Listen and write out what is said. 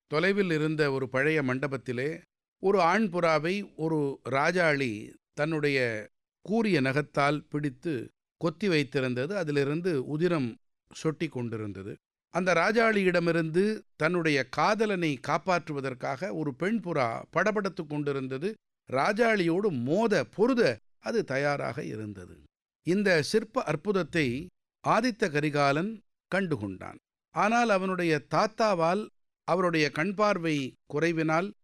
தொலைவில் இருந்த ஒரு பழைய மண்டபத்திலே ஒரு ஆண் புறாவை ஒரு ராஜாளி தன்னுடைய கூரிய நகத்தால் பிடித்து கொத்தி வைத்திருந்தது அதிலிருந்து உதிரம் சொட்டி கொண்டிருந்தது அந்த ராஜாளியிடமிருந்து தன்னுடைய காதலனை காப்பாற்றுவதற்காக ஒரு பெண் புறா படபடத்து கொண்டிருந்தது ராஜாளியோடு மோத பொருத அது தயாராக இருந்தது இந்த சிற்ப அற்புதத்தை ஆதித்த கரிகாலன் கண்டுகொண்டான் ஆனால் அவனுடைய தாத்தாவால் அவருடைய கண்பார்வை குறைவினால்